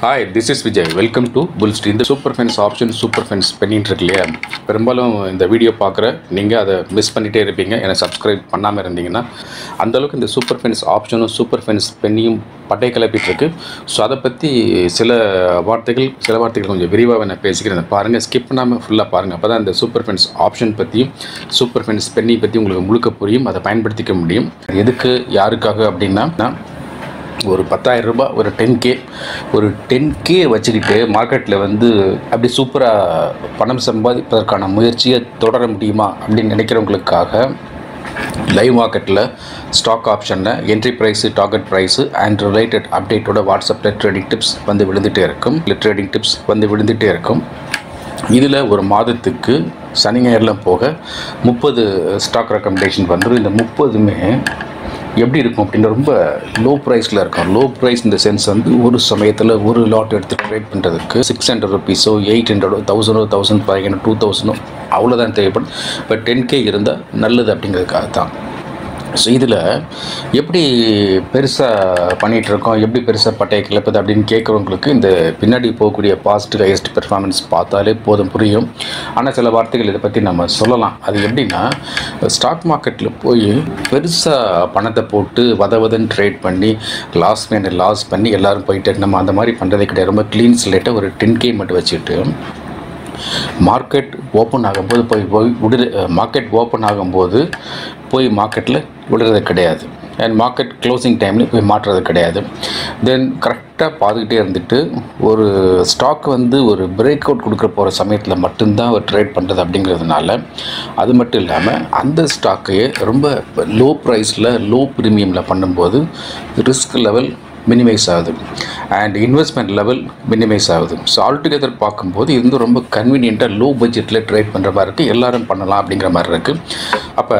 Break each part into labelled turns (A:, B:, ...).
A: hi this is Vijay welcome to Bull Street இந்த super fence option super fence பண்ணிட்டு இருக்கு இல்லையா பெரும்பாலும் இந்த வீடியோ பார்க்குற நீங்கள் அதை மிஸ் பண்ணிகிட்டே இருப்பீங்க எனக்கு சப்ஸ்கிரைப் பண்ணாமல் இருந்தீங்கன்னா அந்தளவுக்கு இந்த சூப்பர் ஃபென்ஸ் ஆப்ஷனும் சூப்பர் ஃபென்ஸ் பெண்ணியும் பட்டை கிளப்பிட்டு இருக்கு ஸோ அதை பற்றி சில வார்த்தைகள் சில வார்த்தைகள் கொஞ்சம் விரிவாக நான் பேசிக்கிறேன் பாருங்கள் ஸ்கிப் பண்ணாமல் ஃபுல்லாக பாருங்கள் அப்போ தான் இந்த சூப்பர் ஃபென்ஸ் ஆப்ஷன் பற்றியும் சூப்பர் ஃபென்ஸ் பெண்ணி பற்றி உங்களுக்கு முழுக்க புரியும் அதை பயன்படுத்திக்க முடியும் எதுக்கு யாருக்காக அப்படின்னா நான் ஒரு பத்தாயிரம் ரூபாய் ஒரு டென் கே ஒரு டென் கே வச்சுக்கிட்டு மார்க்கெட்டில் வந்து அப்படி சூப்பராக பணம் சம்பாதிப்பதற்கான முயற்சியை தொடர முடியுமா அப்படின்னு நினைக்கிறவங்களுக்காக லைவ் மார்க்கெட்டில் ஸ்டாக் ஆப்ஷனில் entry price target price and related அப்டேட்டோட வாட்ஸ்அப்பில் ட்ரேடிங் டிப்ஸ் வந்து விழுந்துகிட்டே இருக்கும் இல்லை ட்ரேடிங் டிப்ஸ் வந்து விழுந்துகிட்டே இருக்கும் இதில் ஒரு மாதத்துக்கு சனி ஞாயிறுலாம் போக முப்பது ஸ்டாக் ரெக்கமெண்டேஷன் வந்துடும் இந்த முப்பதுமே எப்படி இருக்கும் அப்படின்னா ரொம்ப லோ ப்ரைஸில் இருக்கும் லோ ப்ரைஸ் இந்த சென்ஸ் வந்து ஒரு சமயத்தில் ஒரு லாட் எடுத்து ட்ரேட் பண்ணுறதுக்கு சிக்ஸ் ஹண்ட்ரட் ருபீஸோ எயிட் ஹண்ட்ரடோ தௌசண்டோ தௌசண்ட் ஃபைவ் ஹண்ட்ரட் டூ தௌசண்டோ அவ்வளோதான் தேவைப்படும் இப்போ டென் கே இருந்தால் நல்லது அப்படிங்கிறதுக்காக தான் ஸோ இதில் எப்படி பெருசாக பண்ணிகிட்ருக்கோம் எப்படி பெருசாக பட்டையை கிளப்புது அப்படின்னு கேட்குறவங்களுக்கு இந்த பின்னாடி போகக்கூடிய பாசிட்டிவ் ஹையஸ்ட் பெர்ஃபார்மன்ஸ் பார்த்தாலே போதும் புரியும் ஆனால் சில வார்த்தைகள் இதை பற்றி நம்ம சொல்லலாம் அது எப்படின்னா ஸ்டாக் மார்க்கெட்டில் போய் பெருசாக பணத்தை போட்டு வத வதன்னு ட்ரேட் பண்ணி லாஸ் மேன லாஸ் பண்ணி எல்லோரும் போயிட்டு நம்ம அந்த மாதிரி பண்ணுறதே கிடையாது ரொம்ப க்ளீன் ஸ்லேட்டை ஒரு டென் கே மட்டும் வச்சுட்டு மார்க்கெட் ஓப்பன் ஆகும்போது போய் போய் விடுற மார்க்கெட் ஓப்பன் ஆகும்போது போய் மார்க்கெட்டில் விடுறது கிடையாது அண்ட் மார்க்கெட் க்ளோசிங் டைமில் போய் மாற்றுறது கிடையாது தென் கரெக்டாக பார்த்துக்கிட்டே இருந்துட்டு ஒரு ஸ்டாக் வந்து ஒரு பிரேக் அவுட் கொடுக்குற போகிற சமயத்தில் மட்டும்தான் அவர் ட்ரேட் பண்ணுறது அப்படிங்கிறதுனால அது மட்டும் இல்லாமல் அந்த ஸ்டாக்கையே ரொம்ப லோ ப்ரைஸில் லோ ப்ரீமியமில் பண்ணும்போது ரிஸ்க் லெவல் மினிமைஸ் ஆகுது அண்ட் இன்வெஸ்ட்மெண்ட் லெவல் மினிமைஸ் ஆகுது ஸோ ஆல்டுகெதர் பார்க்கும்போது இது வந்து ரொம்ப கன்வீனியண்ட்டாக லோ பட்ஜெட்டில் ட்ரேட் பண்ணுற மாதிரி இருக்குது எல்லோரும் பண்ணலாம் அப்படிங்கிற மாதிரி இருக்குது அப்போ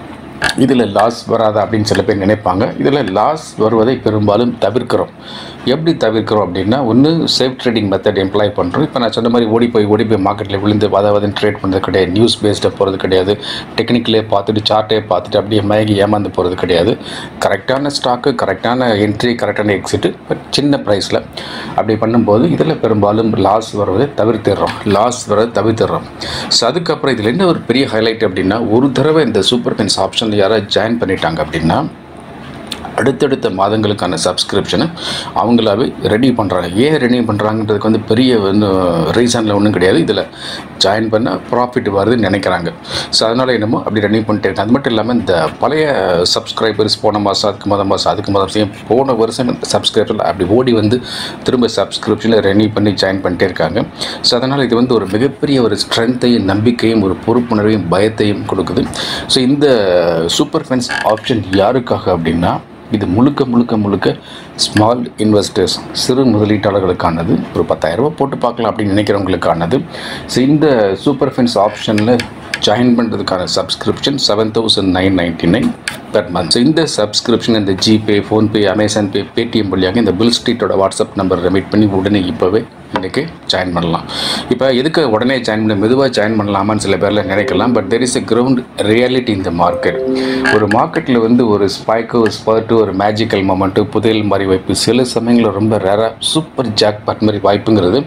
A: இதில் லாஸ் வராதா அப்படின்னு சில பேர் நினைப்பாங்க இதில் லாஸ் வருவதை பெரும்பாலும் தவிர்க்கிறோம் எப்படி தவிர்க்கிறோம் அப்படின்னா ஒன்று சேஃப் ட்ரேடிங் மெத்தட் எம்ப்ளாய் பண்ணுறோம் இப்போ நான் சொன்ன மாதிரி ஓடி போய் ஓடி போய் மார்க்கெட்டில் விழுந்து வதவதன் ட்ரேட் பண்ணுறது கிடையாது நியூஸ் பேஸ்டாக போகிறது கிடையாது டெக்னிக்கலே பார்த்துட்டு சார்ட்டே பார்த்துட்டு அப்படியே மயங்கி ஏமாந்து போகிறது கிடையாது கரெக்டான ஸ்டாக்கு கரெக்டான என்ட்ரி கரெக்டான எக்ஸிட்டு பட் சின்ன ப்ரைஸில் அப்படி பண்ணும்போது இதில் பெரும்பாலும் லாஸ் வருவதை தவிர்த்திடுறோம் லாஸ் வரதை தவிர்த்திடுறோம் ஸோ அதுக்கப்புறம் இதில் என்ன ஒரு பெரிய ஹைலைட் அப்படின்னா ஒரு தடவை இந்த சூப்பர் பென்ஸ் ஆப்ஷனில் யாராவது ஜாயின் பண்ணிட்டாங்க அப்படின்னா அடுத்தடுத்த மாதங்களுக்கான சப்ஸ்கிரிப்ஷனை அவங்களாவே ரெடி பண்ணுறாங்க ஏன் ரெடி பண்ணுறாங்கன்றதுக்கு வந்து பெரிய வந்து ரீசனில் ஒன்றும் கிடையாது இதில் ஜாயின் பண்ண ப்ராஃபிட் வருதுன்னு நினைக்கிறாங்க ஸோ அதனால் என்னமோ அப்படி ரெடி பண்ணிட்டே இருக்காங்க அது மட்டும் இல்லாமல் இந்த பழைய சப்ஸ்கிரைபர்ஸ் போன மாதம் அதுக்கு மொதல் மாதம் அதுக்கு மொதல் மாதம் போன வருஷம் சப்ஸ்கிரைபர் அப்படி ஓடி வந்து திரும்ப சப்ஸ்கிரிப்ஷனில் ரெனியூ பண்ணி ஜாயின் பண்ணிட்டே இருக்காங்க ஸோ அதனால் இது வந்து ஒரு மிகப்பெரிய ஒரு ஸ்ட்ரென்த்தையும் நம்பிக்கையும் ஒரு பொறுப்புணர்வையும் பயத்தையும் கொடுக்குது ஸோ இந்த சூப்பர் ஃபென்ஸ் ஆப்ஷன் யாருக்காக அப்படின்னா இது முழுக்க முழுக்க முழுக்க ஸ்மால் இன்வெஸ்டர்ஸ் சிறு முதலீட்டாளர்களுக்கானது ஒரு பத்தாயிரரூபா போட்டு பார்க்கலாம் அப்படின்னு நினைக்கிறவங்களுக்கானது ஸோ இந்த சூப்பர் ஃபென்ஸ் ஆப்ஷனில் ஜாயின் பண்ணுறதுக்கான subscription seven thousand nine ninety nine per month so இந்த சப்ஸ்கிரிப்ஷன் இந்த GPay PhonePe Amazon Pay Paytm வழியாக இந்த பில் ஸ்ட்ரீட்டோட வாட்ஸ்அப் நம்பர் ரெமிட் பண்ணி உடனே இப்போவே இன்றைக்கி ஜாயின் பண்ணலாம் இப்போ எதுக்கு உடனே ஜாயின் பண்ண மெதுவாக ஜாயின் பண்ணலாமான்னு சில பேரில் நினைக்கலாம் but there is a ground reality இந்த மார்க்கெட் ஒரு மார்க்கெட்டில் வந்து ஒரு ஸ்பைக்கு ஒரு ஸ்பர்ட்டு ஒரு மேஜிக்கல் மொமெண்ட்டு புதையல் மாதிரி வாய்ப்பு சில சமயங்களில் ரொம்ப ரேராக சூப்பர் ஜாக் பட் மாதிரி வாய்ப்புங்கிறது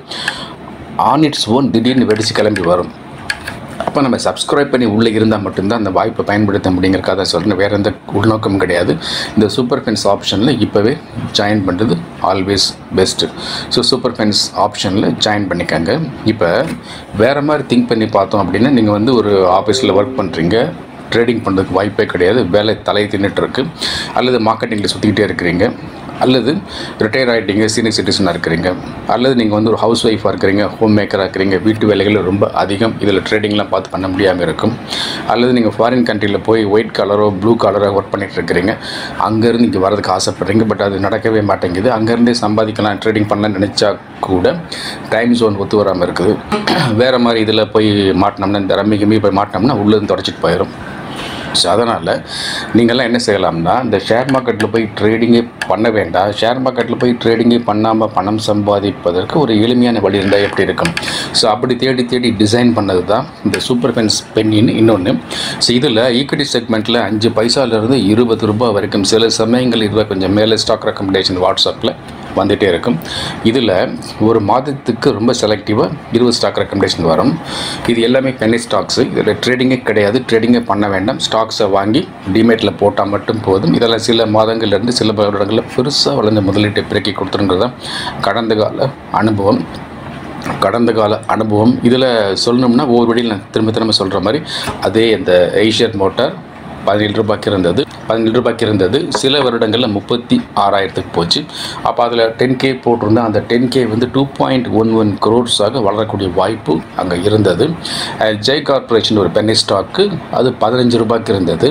A: ஆன் இட்ஸ் ஓன் திடீர்னு வெடிச்சு கிளம்பி வரும் அப்போ நம்ம சப்ஸ்கிரைப் பண்ணி உள்ளே இருந்தால் மட்டும்தான் அந்த வாய்ப்பை பயன்படுத்த முடியுங்கிறக்காக தான் சொல்கிறேன் வேறு எந்த உள்நோக்கம் கிடையாது இந்த சூப்பர் ஃபென்ஸ் ஆப்ஷனில் இப்போவே ஜாயின் பண்ணுறது always best so super fence ஆப்ஷனில் ஜாயின் பண்ணிக்கோங்க இப்போ வேறு மாதிரி திங்க் பண்ணி பார்த்தோம் அப்படின்னா நீங்கள் வந்து ஒரு ஆஃபீஸில் ஒர்க் பண்ணுறீங்க ட்ரேடிங் பண்ணுறதுக்கு வாய்ப்பே கிடையாது வேலை தலை தின்னுட்டு இருக்கு அல்லது மார்க்கெட்டிங்கில் சுற்றிக்கிட்டே இருக்கிறீங்க அல்லது ரிட்டையர் ஆகிட்டீங்க சீனியர் சிட்டிசனாக இருக்கிறீங்க அல்லது நீங்கள் வந்து ஒரு ஹவுஸ் ஒய்ஃபாக இருக்கிறீங்க ஹோம் மேக்கராக இருக்கிறீங்க வீட்டு வேலைகள் ரொம்ப அதிகம் இதில் ட்ரேடிங்லாம் பார்த்து பண்ண முடியாமல் இருக்கும் அல்லது நீங்கள் ஃபாரின் கண்ட்ரியில் போய் ஒயிட் கலரோ ப்ளூ கலரோ ஒர்க் பண்ணிட்டு இருக்கிறீங்க அங்கேருந்து இங்கே வரதுக்கு ஆசைப்படுறீங்க பட் அது நடக்கவே மாட்டேங்குது அங்கேருந்தே சம்பாதிக்கலாம் ட்ரேடிங் பண்ணலாம்னு நினச்சா கூட டைம் ஜோன் ஒத்து வராமல் இருக்குது வேறு மாதிரி இதில் போய் மாட்டினோம்னா இந்த ரம்மி கிம்மி போய் மாட்டினோம்னா உள்ளேருந்து தொடச்சிட்டு போயிடும் ஸோ அதனால் நீங்கள்லாம் என்ன செய்யலாம்னா இந்த ஷேர் மார்க்கெட்டில் போய் ட்ரேடிங்கே பண்ண வேண்டாம் ஷேர் மார்க்கெட்டில் போய் ட்ரேடிங்கே பண்ணாமல் பணம் சம்பாதிப்பதற்கு ஒரு எளிமையான வழி இருந்தால் எப்படி இருக்கும் ஸோ அப்படி தேடி தேடி டிசைன் பண்ணது தான் இந்த சூப்பர் ஃபென்ஸ் பென்னின்னு இன்னொன்று ஸோ இதில் ஈக்விட்டி செக்மெண்ட்டில் அஞ்சு பைசாலேருந்து இருபது ரூபாய் வரைக்கும் சில சமயங்கள் இதுவாக கொஞ்சம் மேலே ஸ்டாக் ரெக்கமெண்டேஷன் வாட்ஸ்அப்பில் வந்துகிட்டே இருக்கும் இதில் ஒரு மாதத்துக்கு ரொம்ப செலக்டிவாக இருபது ஸ்டாக் ரெக்கமெண்டேஷன் வரும் இது எல்லாமே பெனி ஸ்டாக்ஸு இதில் ட்ரேடிங்கே கிடையாது ட்ரேடிங்கே பண்ண வேண்டாம் ஸ்டாக்ஸை வாங்கி டிமேட்டில் போட்டால் மட்டும் போதும் இதெல்லாம் சில மாதங்கள்லேருந்து சில வருடங்களில் பெருசாக வளர்ந்த முதலீட்டை பிறக்கி கொடுத்துருங்கிறது தான் கடந்த கால அனுபவம் கடந்த கால அனுபவம் இதில் சொல்லணும்னா ஒவ்வொரு வழியில் நான் திரும்ப திரும்ப சொல்கிற மாதிரி அதே இந்த ஏஷியர் மோட்டார் பதினேழு ரூபாய்க்கு இருந்தது பதினேழு ரூபாய்க்கு இருந்தது சில வருடங்களில் முப்பத்தி ஆறாயிரத்துக்கு போச்சு அப்போ அதில் டென் கே போட்டிருந்தா அந்த டென் கே வந்து டூ பாயிண்ட் ஒன் ஒன் க்ரோர்ஸாக வளரக்கூடிய வாய்ப்பு அங்கே இருந்தது அஹ் ஜெய் கார்ப்பரேஷன் ஒரு பென்னி ஸ்டாக்கு அது பதினஞ்சு ரூபாய்க்கு இருந்தது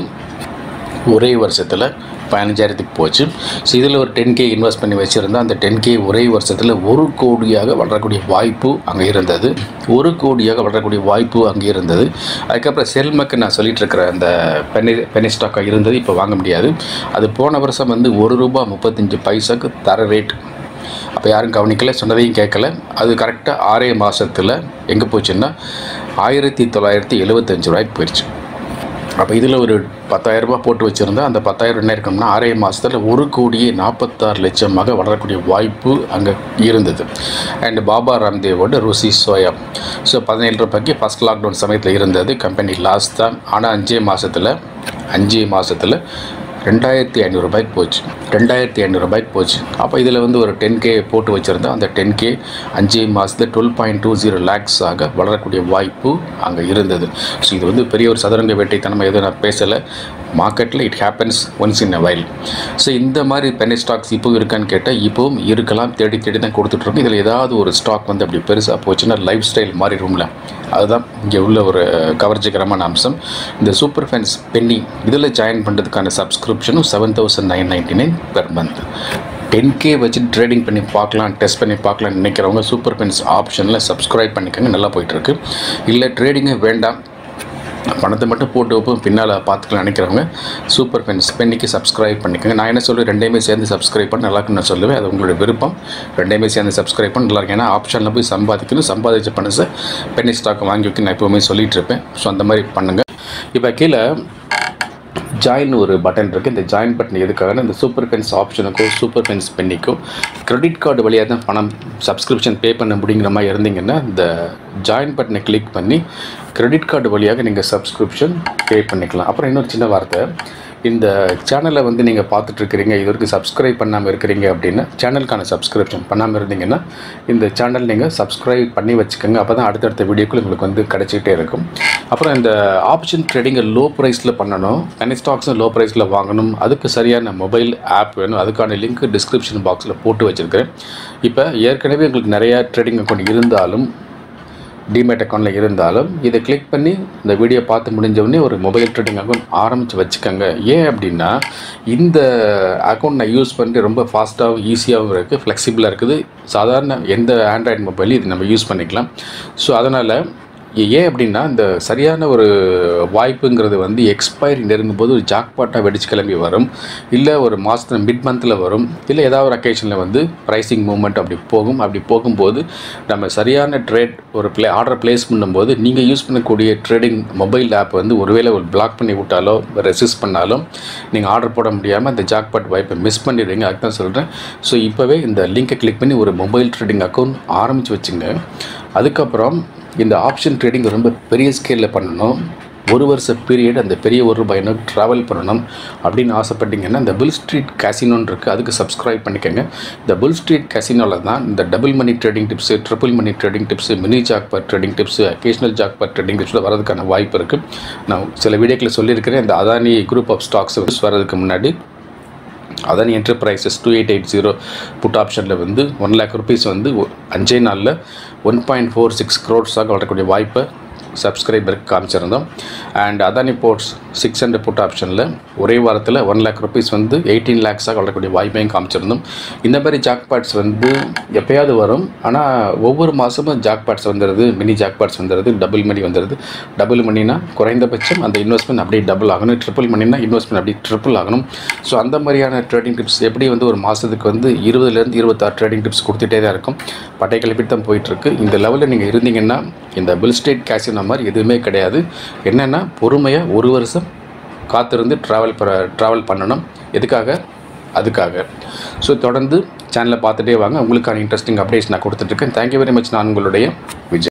A: ஒரே வருஷத்தில் பதினஞ்சாயிரத்துக்கு போச்சு ஸோ இதில் ஒரு டென் கே இன்வெஸ்ட் பண்ணி வச்சுருந்தா அந்த டென் கே ஒரே வருஷத்தில் ஒரு கோடியாக வளரக்கூடிய வாய்ப்பு அங்கே இருந்தது ஒரு கோடியாக வளரக்கூடிய வாய்ப்பு அங்கே இருந்தது அதுக்கப்புறம் செல்மக்கு நான் சொல்லிட்டு இருக்கிற அந்த பெனி பெனி ஸ்டாக்காக இருந்தது இப்போ வாங்க முடியாது அது போன வருஷம் வந்து ஒரு ரூபா முப்பத்தஞ்சு பைசாக்கு தர ரேட் அப்போ யாரும் கவனிக்கல சொன்னதையும் கேட்கல அது கரெக்டாக ஆறே மாதத்தில் எங்கே போச்சுன்னா ஆயிரத்தி தொள்ளாயிரத்தி எழுபத்தஞ்சு ரூபாய்க்கு போயிடுச்சு அப்போ இதில் ஒரு பத்தாயிரம் ரூபாய் போட்டு வச்சுருந்தா அந்த பத்தாயிரம் என்ன இருக்கும்னா ஆறே மாதத்தில் ஒரு கோடியே நாற்பத்தாறு லட்சமாக வளரக்கூடிய வாய்ப்பு அங்கே இருந்தது அண்ட் பாபா ராம்தேவோட ருசி சோயா ஸோ பதினேழு ரூபாய்க்கு ஃபஸ்ட் லாக்டவுன் சமயத்தில் இருந்தது கம்பெனி லாஸ் தான் ஆனால் அஞ்சே மாதத்தில் அஞ்சே மாதத்தில் ரெண்டாயிரத்தி ஐநூறுரூபாய்க்கு போச்சு ரெண்டாயிரத்தி ஐநூறுரூபாய்க்கு போச்சு அப்போ இதில் வந்து ஒரு டென் கே போட்டு வச்சுருந்தா அந்த டென் கே அஞ்சே மாதத்தில் twelve point two zero lakhs ஆக வளரக்கூடிய வாய்ப்பு அங்கே இருந்தது ஸோ இது வந்து பெரிய ஒரு சதுரங்க வேட்டைத்தனமாக எதுவும் நான் பேசலை மார்க்கெட்டில் it happens once in a while so இந்த மாதிரி பெனி ஸ்டாக்ஸ் இப்போ இருக்கான்னு கேட்டால் இப்போவும் இருக்கலாம் தேடி தேடி தான் கொடுத்துட்ருக்கோம் இதில் ஏதாவது ஒரு ஸ்டாக் வந்து அப்படி பெருசாக போச்சுன்னா லைஃப் ஸ்டைல் மாறிடும்ல அதுதான் இங்கே உள்ள ஒரு கவர்ச்சிகரமான அம்சம் இந்த சூப்பர் ஃபேன்ஸ் பென்னி இதில் ஜாயின் பண்ணுறதுக்கான சப்ஸ்கிரிப்ஷனும் seven thousand nine ninety nine per month ten K வச்சு ட்ரேடிங் பண்ணி பார்க்கலாம் டெஸ்ட் பண்ணி பார்க்கலாம்னு நினைக்கிறவங்க சூப்பர் பென்ஸ் ஆப்ஷனில் சப்ஸ்கிரைப் பண்ணிக்கோங்க நல்லா போயிட்டுருக்கு இல்லை ட்ரேடிங்கே வேண்டாம் பணத்தை மட்டும் போட்டு வைப்போம் பின்னால் பார்த்துக்கலாம் நினைக்கிறவங்க சூப்பர் பென்ஸ் பென்னிக்கு சப்ஸ்கிரைப் பண்ணிக்கோங்க நான் என்ன சொல்லுவேன் ரெண்டையுமே சேர்ந்து சப்ஸ்கிரைப் பண்ண நல்லா இருக்குன்னு நான் சொல்லுவேன் அது உங்களுடைய விருப்பம் ரெண்டையுமே சேர்ந்து சப்ஸ்கிரைப் பண்ண நல்லா இருக்கு ஏன்னா ஆப்ஷனில் போய் சம்பாதிக்கணும் சம்பாதிச்ச பணத்தை பென்னி ஸ்டாக் வாங்கி வைக்க நான் எப்போவுமே சொல்லிட்டு இருப்பேன் ஸோ அந்த மாதிரி பண்ணுங்கள் இப்போ கீழே ஜாயின் ஒரு பட்டன் இருக்குது இந்த ஜாயின் பட்டன் எதுக்காகனா இந்த சூப்பர் பென்ஸ் ஆப்ஷனுக்கும் சூப்பர் பென்ஸ் பென்னிக்கும் கிரெடிட் கார்டு வழியாக தான் பணம் சப்ஸ்கிரிப்ஷன் பே பண்ண முடியுங்கிற மாதிரி இருந்தீங்கன்னா இந்த ஜாயின் பட்டனை கிளிக் பண்ணி கிரெடிட் கார்டு வழியாக நீங்கள் சப்ஸ்கிரிப்ஷன் பே பண்ணிக்கலாம் அப்புறம் இன்னொரு சின்ன வார்த்தை இந்த சேனலை வந்து நீங்கள் பார்த்துட்ருக்கிறீங்க இது வரைக்கும் சப்ஸ்கிரைப் பண்ணாமல் இருக்கிறீங்க அப்படின்னா சேனலுக்கான சப்ஸ்கிரிப்ஷன் பண்ணாமல் இருந்தீங்கன்னா இந்த சேனல் நீங்கள் சப்ஸ்கிரைப் பண்ணி வச்சுக்கோங்க அப்போ தான் அடுத்தடுத்த வீடியோக்கள் உங்களுக்கு வந்து கிடச்சிக்கிட்டே இருக்கும் அப்புறம் இந்த ஆப்ஷன் ட்ரேடிங்கை லோ ப்ரைஸில் பண்ணணும் தனி ஸ்டாக்ஸும் லோ ப்ரைஸில் வாங்கணும் அதுக்கு சரியான மொபைல் ஆப் வேணும் அதுக்கான லிங்க் டிஸ்கிரிப்ஷன் பாக்ஸில் போட்டு வச்சுருக்கிறேன் இப்போ ஏற்கனவே உங்களுக்கு நிறையா ட்ரேடிங் அக்கௌண்ட் இருந்தாலும் டிமேட் அக்கௌண்ட்டில் இருந்தாலும் இதை கிளிக் பண்ணி இந்த வீடியோ பார்த்து முடிஞ்ச உடனே ஒரு மொபைல் ட்ரேடிங் அக்கௌண்ட் ஆரம்பித்து வச்சுக்கோங்க ஏன் அப்படின்னா இந்த அக்கௌண்ட் நான் யூஸ் பண்ணிட்டு ரொம்ப ஃபாஸ்ட்டாகவும் ஈஸியாகவும் இருக்குது ஃப்ளெக்சிபிளாக இருக்குது சாதாரண எந்த ஆண்ட்ராய்டு மொபைலையும் இது நம்ம யூஸ் பண்ணிக்கலாம் ஸோ அதனால் ஏன் அப்படின்னா இந்த சரியான ஒரு வாய்ப்புங்கிறது வந்து எக்ஸ்பைரி நெருங்கும் போது ஒரு ஜாக்பாட்டாக வெடிச்சு கிளம்பி வரும் இல்லை ஒரு மாதத்தில் மிட் மந்தில் வரும் இல்லை ஏதாவது ஒரு அக்கேஷனில் வந்து ப்ரைஸிங் மூவ்மெண்ட் அப்படி போகும் அப்படி போகும்போது நம்ம சரியான ட்ரேட் ஒரு ப்ளே ஆர்டர் ப்ளேஸ் பண்ணும்போது நீங்கள் யூஸ் பண்ணக்கூடிய ட்ரேடிங் மொபைல் ஆப் வந்து ஒருவேளை ஒரு பிளாக் பண்ணி விட்டாலோ ரெசிஸ்ட் பண்ணாலும் நீங்கள் ஆர்டர் போட முடியாமல் அந்த ஜாக்பாட் வாய்ப்பை மிஸ் பண்ணிடுறீங்க அதுக்கு தான் சொல்கிறேன் ஸோ இப்போவே இந்த லிங்கை கிளிக் பண்ணி ஒரு மொபைல் ட்ரேடிங் அக்கௌண்ட் ஆரம்பித்து வச்சுங்க அதுக்கப்புறம் இந்த ஆப்ஷன் ட்ரேடிங் ரொம்ப பெரிய ஸ்கேலில் பண்ணணும் ஒரு வருஷ பீரியட் அந்த பெரிய ஒரு ரூபாய் நோட் ட்ராவல் பண்ணணும் அப்படின்னு ஆசைப்பட்டீங்கன்னா இந்த புல் ஸ்ட்ரீட் கேசினோன்னு இருக்குது அதுக்கு சப்ஸ்கிரைப் பண்ணிக்கோங்க இந்த புல் ஸ்ட்ரீட் கேசினோவில் தான் இந்த double money trading tips triple money trading tips mini jackpot trading tips occasional jackpot trading டிப்ஸில் வரதுக்கான வாய்ப்பு இருக்குது நான் சில வீடியோக்களில் சொல்லியிருக்கிறேன் இந்த அதானி குரூப் ஆஃப் ஸ்டாக்ஸ் வரதுக்கு முன்னாடி Adani enterprises two eight eight zero put ஆப்ஷனில் வந்து ஒன் லேக் ருபீஸ் வந்து ஒ- அஞ்சே நாளில் ஒன் பாயிண்ட் ஃபோர் சிக்ஸ் க்ரோட்ஸாக வளரக்கூடிய வாய்ப்பை சப்ஸ்கிரைபருக்கு காமிச்சிருந்தோம் and Adani ports six hundred put ஆப்ஷனில் ஒரே வாரத்தில் ஒன் லேக் ருபீஸ் வந்து எயிட்டீன் லேக்ஸாக வளரக்கூடிய வாய்ப்பையும் காமிச்சிருந்தோம் இந்த மாதிரி ஜாக்பாட்ஸ் வந்து எப்பயாவது வரும் ஆனால் ஒவ்வொரு மாதமும் ஜாக்பாட்ஸ் வந்துடுது மினி ஜாக்பாட்ஸ் வந்துடுது டபுள் மணி வந்துடுது டபுள் மணினா குறைந்தபட்சம் அந்த இன்வெஸ்ட்மெண்ட் அப்படியே டபுள் ஆகணும் ட்ரிபிள் மணினா இன்வெஸ்ட்மெண்ட் அப்படியே ட்ரிபிள் ஆகணும் ஸோ அந்த மாதிரியான ட்ரேடிங் டிப்ஸ் எப்படி வந்து ஒரு மாதத்துக்கு வந்து இருபதுலேருந்து இருபத்தாறு ட்ரேடிங் டிப்ஸ் கொடுத்துட்டே தான் இருக்கும் பட்டை கிளப்பிட்டு தான் போயிட்டுருக்கு இந்த லெவலில் நீங்கள் இருந்தீங்கன்னா இந்த பில் ஸ்டேட் கேசினோ மாதிரி எதுவுமே கிடையாது என்னென்னா பொறுமையாக ஒரு வருஷம் காத்திருந்து ட்ராவல் ட்ராவல் பண்ணணும் எதுக்காக அதுக்காக ஸோ தொடர்ந்து சேனலை பார்த்துட்டே வாங்க உங்களுக்கான இன்ட்ரெஸ்டிங் அப்டேட்ஸ் நான் கொடுத்துட்ருக்கேன் தேங்க்யூ வெரி மச் நான் உங்களுடைய விஜய்